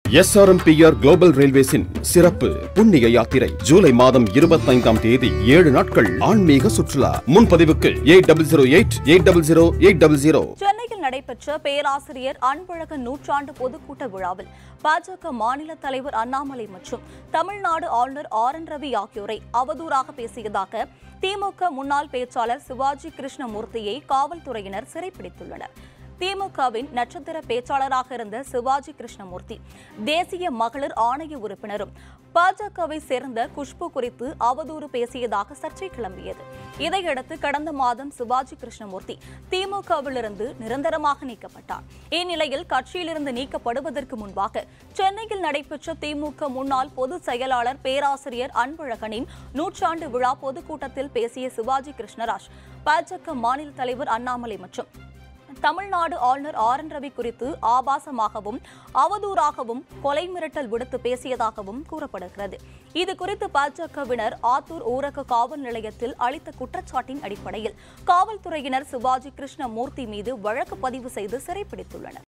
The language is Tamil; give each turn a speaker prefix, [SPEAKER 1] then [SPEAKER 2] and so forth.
[SPEAKER 1] எஸ்ஆர்எம்பிஆர் குளோபல் ரயில்வேஸின் சிறப்பு புண்ணிய யாத்திரை ஜூலை மாதம் இருபத்தைந்தாம் தேதி ஏழு நாட்கள் ஆன்மீக சுற்றுலா முன்பதிவுக்கு eight double zero eight eight double zero eight double zero
[SPEAKER 2] சென்னையில் நடைபெற்ற பேராசிரியர் அன்பழகன் நூற்றாண்டு பொதுக்கூட்ட விழாவில் பாஜக மாநில தலைவர் அண்ணாமலை மற்றும் தமிழ்நாடு ஆளுநர் ஆர் என் ரவி ஆகியோரை அவதூறாக பேசியதாக திமுக முன்னாள் பேச்சாளர் சிவாஜி கிருஷ்ணமூர்த்தியை காவல்துறையினர் சிறைப்பிடித்துள்ளனர் திமுகவின் நட்சத்திர பேச்சாளராக இருந்த சிவாஜி கிருஷ்ணமூர்த்தி தேசிய மகளிர் ஆணைய உறுப்பினரும் பாஜகவை சேர்ந்த குஷ்பு குறித்து அவதூறு பேசியதாக சர்ச்சை கிளம்பியது இதையடுத்து கடந்த மாதம் சிவாஜி கிருஷ்ணமூர்த்தி திமுகவிலிருந்து நிரந்தரமாக நீக்கப்பட்டார் இந்நிலையில் கட்சியிலிருந்து நீக்கப்படுவதற்கு முன்பாக சென்னையில் நடைபெற்ற திமுக முன்னாள் பொதுச் செயலாளர் பேராசிரியர் அன்பழகனின் நூற்றாண்டு விழா பொதுக்கூட்டத்தில் பேசிய சிவாஜி கிருஷ்ணராஜ் பாஜக மாநில தலைவர் அண்ணாமலை மற்றும் தமிழ்நாடு ஆளுநர் ஆர் என் ரவி குறித்து ஆபாசமாகவும் அவதூறாகவும் கொலை மிரட்டல் விடுத்து பேசியதாகவும் கூறப்படுகிறது இது குறித்து பாஜகவினர் ஆத்தூர் ஊரக காவல் நிலையத்தில் அளித்த குற்றச்சாட்டின் அடிப்படையில் காவல்துறையினர் சிவாஜி கிருஷ்ணமூர்த்தி மீது வழக்கு பதிவு செய்து சிறைப்பிடித்துள்ளனர்